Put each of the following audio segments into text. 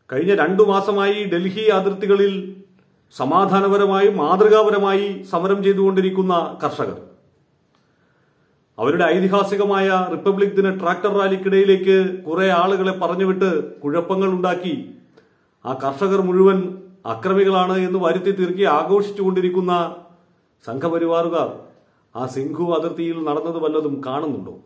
കഴിഞ്ഞ രണ്ടു മാസമായി ഡൽഹി അതിർത്തികളിൽ സമാധാനപരമായി മാതൃകാപരമായി സമരം ചെയ്തുകൊണ്ടിരിക്കുന്ന കർഷകർ അവരുടെ ഐതിഹാസികമായ റിപ്പബ്ലിക് ദിന ട്രാക്ടർ റാലിക്കിടയിലേക്ക് കുറെ ആളുകളെ പറഞ്ഞുവിട്ട് കുഴപ്പങ്ങൾ ഉണ്ടാക്കി ആ കർഷകർ മുഴുവൻ അക്രമികളാണ് എന്ന് വരുത്തി തീർക്കി ആഘോഷിച്ചുകൊണ്ടിരിക്കുന്ന സംഘപരിവാറുകാർ ആ സിംഘു അതിർത്തിയിൽ നടന്നത് വല്ലതും കാണുന്നുണ്ടോ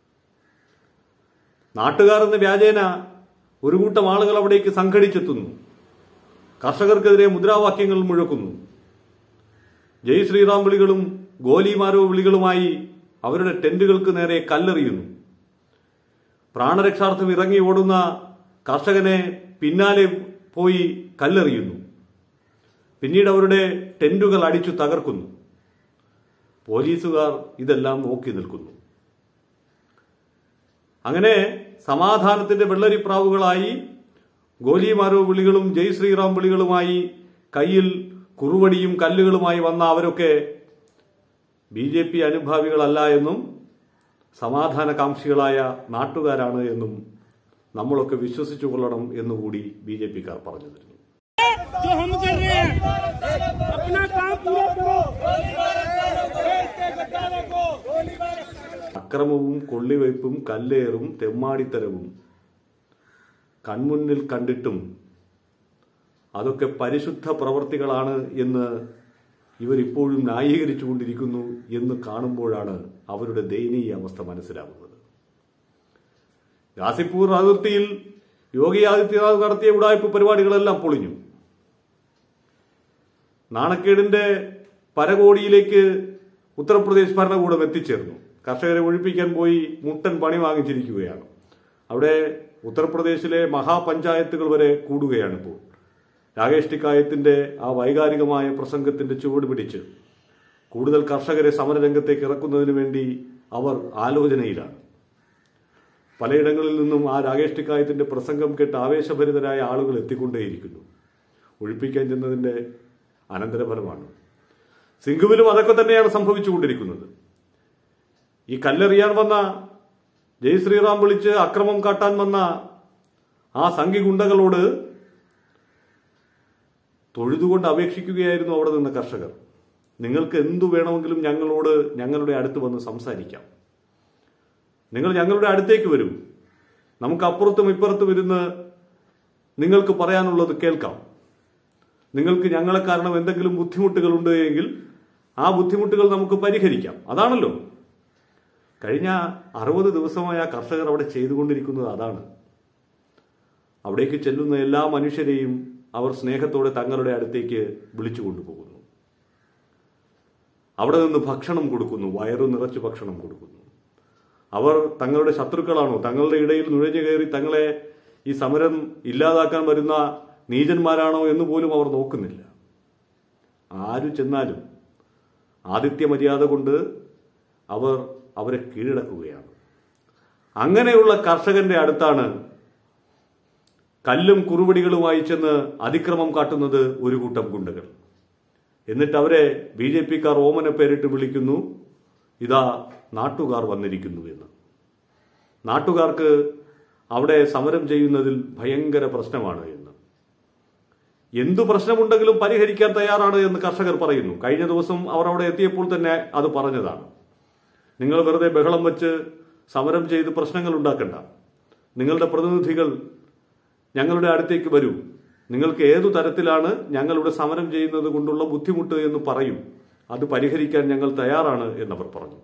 നാട്ടുകാർ എന്ന വ്യാജേന ഒരു കൂട്ടം ആളുകൾ അവിടേക്ക് സംഘടിച്ചെത്തുന്നു കർഷകർക്കെതിരെ മുദ്രാവാക്യങ്ങൾ മുഴക്കുന്നു ജയ് ശ്രീറാം വിളികളും ഗോലിമാരോ വിളികളുമായി അവരുടെ ടെന്റുകൾക്ക് നേരെ കല്ലെറിയുന്നു പ്രാണരക്ഷാർത്ഥം ഇറങ്ങി ഓടുന്ന കർഷകനെ പിന്നാലെ പോയി കല്ലെറിയുന്നു പിന്നീട് അവരുടെ ടെന്റുകൾ അടിച്ചു തകർക്കുന്നു പോലീസുകാർ ഇതെല്ലാം നോക്കി നിൽക്കുന്നു അങ്ങനെ സമാധാനത്തിന്റെ വെള്ളരിപ്രാവുകളായി ഗോലിമാരോ വിളികളും ജയ് ശ്രീറാം വിളികളുമായി കയ്യിൽ കുറുവടിയും കല്ലുകളുമായി വന്ന അവരൊക്കെ ബി ജെ പി അനുഭാവികളല്ല എന്നും സമാധാനകാംക്ഷികളായ നാട്ടുകാരാണ് എന്നും നമ്മളൊക്കെ വിശ്വസിച്ചു കൊള്ളണം എന്നുകൂടി ബി ജെ പിക്കാർ പറഞ്ഞു തരുന്നു जो हम कर रहे हैं अपना काम पूरा करो അക്രമവും കൊള്ളിവയ്പും കല്ലേറും തെമ്മാടിത്തരവും കൺമുന്നിൽ കണ്ടിട്ടും അതൊക്കെ പരിശുദ്ധ പ്രവർത്തികളാണ് എന്ന് ഇവരിപ്പോഴും ന്യായീകരിച്ചുകൊണ്ടിരിക്കുന്നു എന്ന് കാണുമ്പോഴാണ് അവരുടെ ദയനീയ അവസ്ഥ മനസ്സിലാകുന്നത് ഗാസിപ്പൂർ അതിർത്തിയിൽ യോഗി ആദിത്യനാഥ് നടത്തിയ ഉടായ്പ പരിപാടികളെല്ലാം പൊളിഞ്ഞു നാണക്കേടിന്റെ പരകോടിയിലേക്ക് ഉത്തർപ്രദേശ് ഭരണകൂടം എത്തിച്ചേർന്നു കർഷകരെ ഒഴിപ്പിക്കാൻ പോയി മുട്ടൻ പണി വാങ്ങിച്ചിരിക്കുകയാണ് അവിടെ ഉത്തർപ്രദേശിലെ മഹാപഞ്ചായത്തുകൾ വരെ കൂടുകയാണ് ഇപ്പോൾ രാകേഷ് ടിക്കായത്തിന്റെ ആ വൈകാരികമായ പ്രസംഗത്തിന്റെ ചുവട് പിടിച്ച് കൂടുതൽ കർഷകരെ സമരരംഗത്തേക്ക് ഇറക്കുന്നതിന് വേണ്ടി അവർ ആലോചനയിലാണ് പലയിടങ്ങളിൽ നിന്നും ആ രാകേഷ് ടിക്കായത്തിന്റെ പ്രസംഗം കേട്ട് ആവേശഭരിതരായ ആളുകൾ എത്തിക്കൊണ്ടേയിരിക്കുന്നു ഒഴിപ്പിക്കാൻ ചെന്നതിന്റെ അനന്തരഫലമാണ് സിംഘുവിലും അതൊക്കെ തന്നെയാണ് സംഭവിച്ചുകൊണ്ടിരിക്കുന്നത് ഈ കല്ലെറിയാൻ വന്ന ജയ് ശ്രീറാം വിളിച്ച് അക്രമം കാട്ടാൻ വന്ന ആ സംഘി ഗുണ്ടകളോട് തൊഴുതുകൊണ്ട് അപേക്ഷിക്കുകയായിരുന്നു അവിടെ നിന്ന കർഷകർ നിങ്ങൾക്ക് എന്തു വേണമെങ്കിലും ഞങ്ങളോട് ഞങ്ങളുടെ അടുത്ത് വന്ന് സംസാരിക്കാം നിങ്ങൾ ഞങ്ങളുടെ അടുത്തേക്ക് വരൂ നമുക്ക് അപ്പുറത്തും ഇപ്പുറത്തും ഇരുന്ന് നിങ്ങൾക്ക് പറയാനുള്ളത് കേൾക്കാം നിങ്ങൾക്ക് ഞങ്ങളെ കാരണം എന്തെങ്കിലും ബുദ്ധിമുട്ടുകൾ ഉണ്ട് എങ്കിൽ ആ ബുദ്ധിമുട്ടുകൾ നമുക്ക് പരിഹരിക്കാം അതാണല്ലോ കഴിഞ്ഞ അറുപത് ദിവസമായ ആ കർഷകർ അവിടെ ചെയ്തുകൊണ്ടിരിക്കുന്നത് അതാണ് അവിടേക്ക് ചെല്ലുന്ന എല്ലാ മനുഷ്യരെയും അവർ സ്നേഹത്തോടെ തങ്ങളുടെ അടുത്തേക്ക് വിളിച്ചു കൊണ്ടുപോകുന്നു അവിടെ നിന്ന് ഭക്ഷണം കൊടുക്കുന്നു വയറു നിറച്ച് ഭക്ഷണം കൊടുക്കുന്നു അവർ തങ്ങളുടെ ശത്രുക്കളാണോ തങ്ങളുടെ ഇടയിൽ നുഴഞ്ഞു കയറി തങ്ങളെ ഈ സമരം ഇല്ലാതാക്കാൻ വരുന്ന നീചന്മാരാണോ എന്ന് പോലും അവർ നോക്കുന്നില്ല ആരു ചെന്നാലും ആദിത്യ മര്യാദ കൊണ്ട് അവർ അവരെ കീഴടക്കുകയാണ് അങ്ങനെയുള്ള കർഷകന്റെ അടുത്താണ് കല്ലും കുറുവടികളുമായി ചെന്ന് അതിക്രമം കാട്ടുന്നത് ഒരു കൂട്ടം ഗുണ്ടകൾ എന്നിട്ട് അവരെ ബി ജെ പിക്കാർ ഓമന പേരിട്ട് വിളിക്കുന്നു ഇതാ നാട്ടുകാർ വന്നിരിക്കുന്നു എന്ന് നാട്ടുകാർക്ക് അവിടെ സമരം ചെയ്യുന്നതിൽ ഭയങ്കര പ്രശ്നമാണ് എന്ന് എന്തു പ്രശ്നമുണ്ടെങ്കിലും പരിഹരിക്കാൻ തയ്യാറാണ് എന്ന് കർഷകർ പറയുന്നു കഴിഞ്ഞ ദിവസം അവർ അവിടെ എത്തിയപ്പോൾ തന്നെ അത് പറഞ്ഞതാണ് നിങ്ങൾ വെറുതെ ബഹളം വെച്ച് സമരം ചെയ്ത് പ്രശ്നങ്ങൾ ഉണ്ടാക്കണ്ട നിങ്ങളുടെ പ്രതിനിധികൾ ഞങ്ങളുടെ അടുത്തേക്ക് വരൂ നിങ്ങൾക്ക് ഏതു തരത്തിലാണ് ഞങ്ങളുടെ സമരം ചെയ്യുന്നത് കൊണ്ടുള്ള ബുദ്ധിമുട്ട് എന്ന് പറയും അത് പരിഹരിക്കാൻ ഞങ്ങൾ തയ്യാറാണ് എന്നവർ പറഞ്ഞു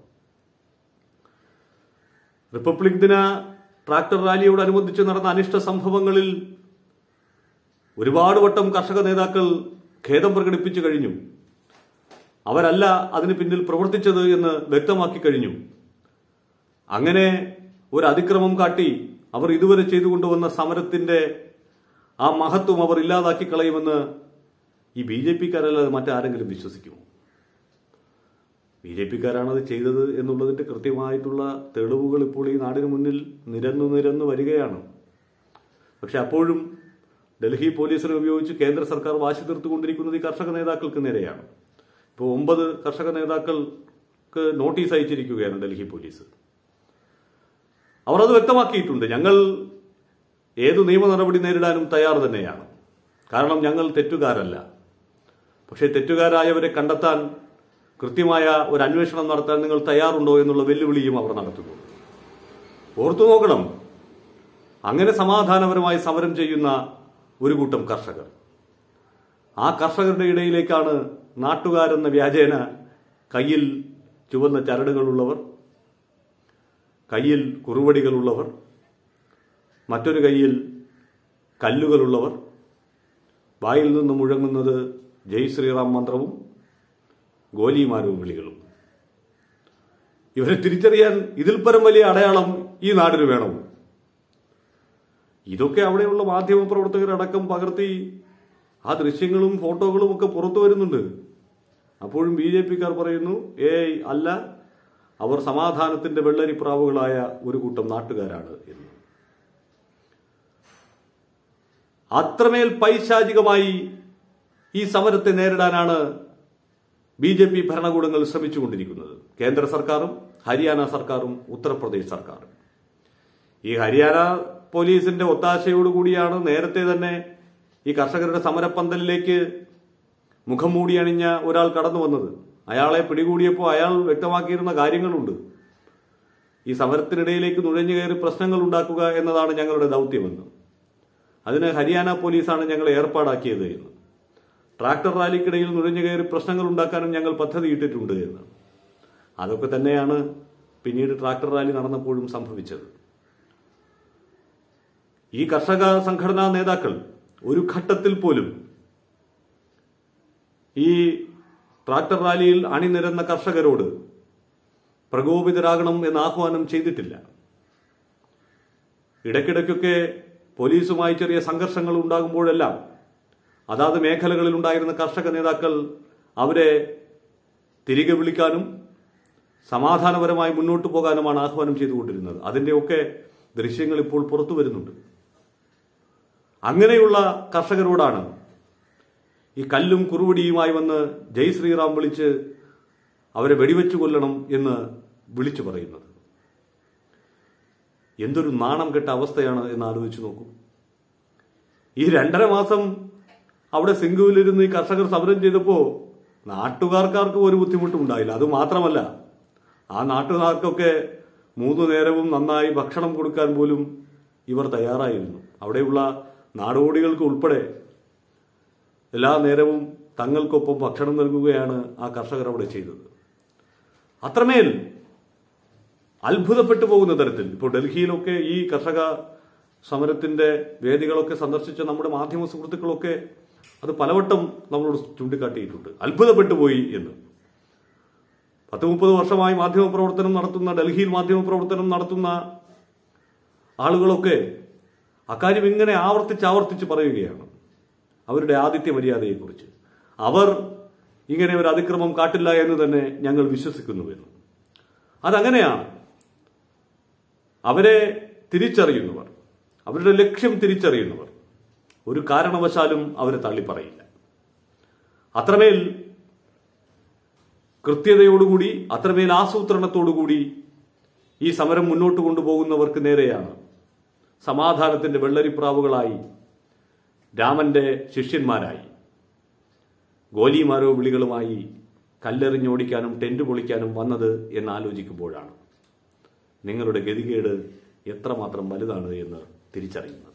റിപ്പബ്ലിക് ദിന ട്രാക്ടർ റാലിയോടനുബന്ധിച്ച് നടന്ന അനിഷ്ട സംഭവങ്ങളിൽ ഒരുപാട് വട്ടം കർഷക നേതാക്കൾ ഖേദം പ്രകടിപ്പിച്ചു കഴിഞ്ഞു അവരല്ല അതിന് പിന്നിൽ പ്രവർത്തിച്ചത് എന്ന് വ്യക്തമാക്കി കഴിഞ്ഞു അങ്ങനെ ഒരു അതിക്രമം കാട്ടി അവർ ഇതുവരെ ചെയ്തുകൊണ്ടുവന്ന സമരത്തിന്റെ ആ മഹത്വം അവർ ഇല്ലാതാക്കി കളയുമെന്ന് ഈ ബി ജെ പിക്കാരല്ലാതെ മറ്റാരെങ്കിലും വിശ്വസിക്കുമോ ബി ജെ പിക്കാരാണത് ചെയ്തത് എന്നുള്ളതിന്റെ കൃത്യമായിട്ടുള്ള തെളിവുകൾ ഇപ്പോൾ ഈ നാടിന് മുന്നിൽ നിരന്നു നിരന്നു വരികയാണ് പക്ഷെ അപ്പോഴും ഡൽഹി പോലീസിനെ ഉപയോഗിച്ച് കേന്ദ്ര സർക്കാർ വാശി തീർത്തുകൊണ്ടിരിക്കുന്നത് ഈ കർഷക നേതാക്കൾക്ക് നേരെയാണ് ഇപ്പോൾ ഒമ്പത് കർഷക നേതാക്കൾക്ക് നോട്ടീസ് അയച്ചിരിക്കുകയാണ് ഡൽഹി പോലീസ് അവർ അത് വ്യക്തമാക്കിയിട്ടുണ്ട് ഞങ്ങൾ ഏതു നിയമ നടപടി നേരിടാനും തയ്യാർ തന്നെയാണ് കാരണം ഞങ്ങൾ തെറ്റുകാരല്ല പക്ഷേ തെറ്റുകാരായവരെ കണ്ടെത്താൻ കൃത്യമായ ഒരു അന്വേഷണം നടത്താൻ നിങ്ങൾ തയ്യാറുണ്ടോ എന്നുള്ള വെല്ലുവിളിയും അവർ നടത്തുന്നു ഓർത്തു നോക്കണം അങ്ങനെ സമാധാനപരമായി സമരം ചെയ്യുന്ന ഒരു കൂട്ടം കർഷകർ ആ കർഷകരുടെ ഇടയിലേക്കാണ് നാട്ടുകാരെന്ന വ്യാജേന കയ്യിൽ ചുവന്ന ചരടുകളുള്ളവർ കയ്യിൽ കുറുവടികളുള്ളവർ മറ്റൊരു കയ്യിൽ കല്ലുകളുള്ളവർ വായിൽ നിന്ന് മുഴങ്ങുന്നത് ജയ് ശ്രീറാം മന്ത്രവും ഗോലിമാരവും വിളികളും ഇവരെ തിരിച്ചറിയാൻ ഇതിൽ പരം വലിയ അടയാളം ഈ നാടിന് വേണം ഇതൊക്കെ അവിടെയുള്ള മാധ്യമ പ്രവർത്തകരടക്കം പകർത്തി ആ ദൃശ്യങ്ങളും ഫോട്ടോകളും ഒക്കെ പുറത്തു വരുന്നുണ്ട് അപ്പോഴും ബി ജെ പിക്കാർ പറയുന്നു ഏയ് അല്ല അവർ സമാധാനത്തിന്റെ വെള്ളരിപ്രാവുകളായ ഒരു കൂട്ടം നാട്ടുകാരാണ് എന്ന് അത്രമേൽ പൈശാചികമായി ഈ സമരത്തെ നേരിടാനാണ് ബി ജെ പി ഭരണകൂടങ്ങൾ ശ്രമിച്ചുകൊണ്ടിരിക്കുന്നത് കേന്ദ്ര സർക്കാരും ഹരിയാന സർക്കാരും ഉത്തർപ്രദേശ് സർക്കാരും ഈ ഹരിയാന പോലീസിന്റെ ഒത്താശയോടുകൂടിയാണ് നേരത്തെ തന്നെ ഈ കർഷകരുടെ സമരപ്പന്തലിലേക്ക് മുഖം മൂടി അണിഞ്ഞ ഒരാൾ കടന്നു വന്നത് അയാളെ പിടികൂടിയപ്പോൾ അയാൾ വ്യക്തമാക്കിയിരുന്ന കാര്യങ്ങളുണ്ട് ഈ സമരത്തിനിടയിലേക്ക് നുഴഞ്ഞു കയറി പ്രശ്നങ്ങൾ ഉണ്ടാക്കുക എന്നതാണ് ഞങ്ങളുടെ ദൗത്യമെന്ന് അതിന് ഹരിയാന പോലീസാണ് ഞങ്ങളെ ഏർപ്പാടാക്കിയത് എന്ന് ട്രാക്ടർ റാലിക്കിടയിൽ നുഴഞ്ഞു കയറി പ്രശ്നങ്ങൾ ഉണ്ടാക്കാനും ഞങ്ങൾ പദ്ധതിയിട്ടിട്ടുണ്ട് എന്ന് അതൊക്കെ തന്നെയാണ് പിന്നീട് ട്രാക്ടർ റാലി നടന്നപ്പോഴും സംഭവിച്ചത് ഈ കർഷക സംഘടനാ നേതാക്കൾ ഒരു ഘട്ടത്തിൽ പോലും ഈ ട്രാക്ടർ റാലിയിൽ അണിനിരന്ന കർഷകരോട് പ്രകോപിതരാകണം എന്ന് ആഹ്വാനം ചെയ്തിട്ടില്ല ഇടയ്ക്കിടയ്ക്കൊക്കെ പോലീസുമായി ചെറിയ സംഘർഷങ്ങൾ ഉണ്ടാകുമ്പോഴെല്ലാം അതാത് മേഖലകളിൽ ഉണ്ടായിരുന്ന കർഷക നേതാക്കൾ അവരെ തിരികെ വിളിക്കാനും സമാധാനപരമായി മുന്നോട്ട് പോകാനുമാണ് ആഹ്വാനം ചെയ്തുകൊണ്ടിരുന്നത് അതിൻ്റെയൊക്കെ ദൃശ്യങ്ങൾ ഇപ്പോൾ പുറത്തു വരുന്നുണ്ട് അങ്ങനെയുള്ള കർഷകരോടാണ് ഈ കല്ലും കുറുവടിയുമായി വന്ന് ജയ് ശ്രീറാം വിളിച്ച് അവരെ വെടിവെച്ചു കൊല്ലണം എന്ന് വിളിച്ചു പറയുന്നത് എന്തൊരു നാണം കെട്ട അവസ്ഥയാണ് എന്ന് ആലോചിച്ചു നോക്കൂ ഈ രണ്ടര മാസം അവിടെ സിംഗുവിലിരുന്ന് ഈ കർഷകർ സമരം ചെയ്തപ്പോൾ നാട്ടുകാർക്കാർക്കും ഒരു ബുദ്ധിമുട്ടും ഉണ്ടായില്ല അത് മാത്രമല്ല ആ നാട്ടുകാർക്കൊക്കെ മൂന്നു നേരവും നന്നായി ഭക്ഷണം കൊടുക്കാൻ പോലും ഇവർ തയ്യാറായിരുന്നു അവിടെയുള്ള നാടോടികൾക്ക് ഉൾപ്പെടെ എല്ലാ നേരവും തങ്ങൾക്കൊപ്പം ഭക്ഷണം നൽകുകയാണ് ആ കർഷകർ അവിടെ ചെയ്തത് അത്രമേൽ അത്ഭുതപ്പെട്ടു പോകുന്ന തരത്തിൽ ഇപ്പോൾ ഡൽഹിയിലൊക്കെ ഈ കർഷക സമരത്തിന്റെ വേദികളൊക്കെ സന്ദർശിച്ച നമ്മുടെ മാധ്യമ സുഹൃത്തുക്കളൊക്കെ അത് പലവട്ടം നമ്മളോട് ചൂണ്ടിക്കാട്ടിയിട്ടുണ്ട് അത്ഭുതപ്പെട്ടു പോയി എന്ന് പത്ത് മുപ്പത് വർഷമായി മാധ്യമ പ്രവർത്തനം നടത്തുന്ന ഡൽഹിയിൽ മാധ്യമ പ്രവർത്തനം നടത്തുന്ന ആളുകളൊക്കെ അക്കാര്യം ഇങ്ങനെ ആവർത്തിച്ച് ആവർത്തിച്ച് പറയുകയാണ് അവരുടെ ആദിത്യ മര്യാദയെക്കുറിച്ച് അവർ ഇങ്ങനെ ഒരു അതിക്രമം കാട്ടില്ല എന്ന് തന്നെ ഞങ്ങൾ വിശ്വസിക്കുന്നുവെന്ന് അതങ്ങനെയാണ് അവരെ തിരിച്ചറിയുന്നവർ അവരുടെ ലക്ഷ്യം തിരിച്ചറിയുന്നവർ ഒരു കാരണവശാലും അവരെ തള്ളിപ്പറയില്ല അത്രമേൽ കൃത്യതയോടുകൂടി അത്രമേൽ ആസൂത്രണത്തോടുകൂടി ഈ സമരം മുന്നോട്ട് കൊണ്ടുപോകുന്നവർക്ക് നേരെയാണ് സമാധാനത്തിന്റെ വെള്ളരിപ്രാവുകളായി രാമന്റെ ശിഷ്യന്മാരായി ഗോലിമാരോ വിളികളുമായി കല്ലെറിഞ്ഞോടിക്കാനും ടെന്റ് പൊളിക്കാനും വന്നത് എന്ന് ആലോചിക്കുമ്പോഴാണ് നിങ്ങളുടെ ഗതികേട് എത്രമാത്രം വലുതാണ് എന്ന് തിരിച്ചറിയുന്നത്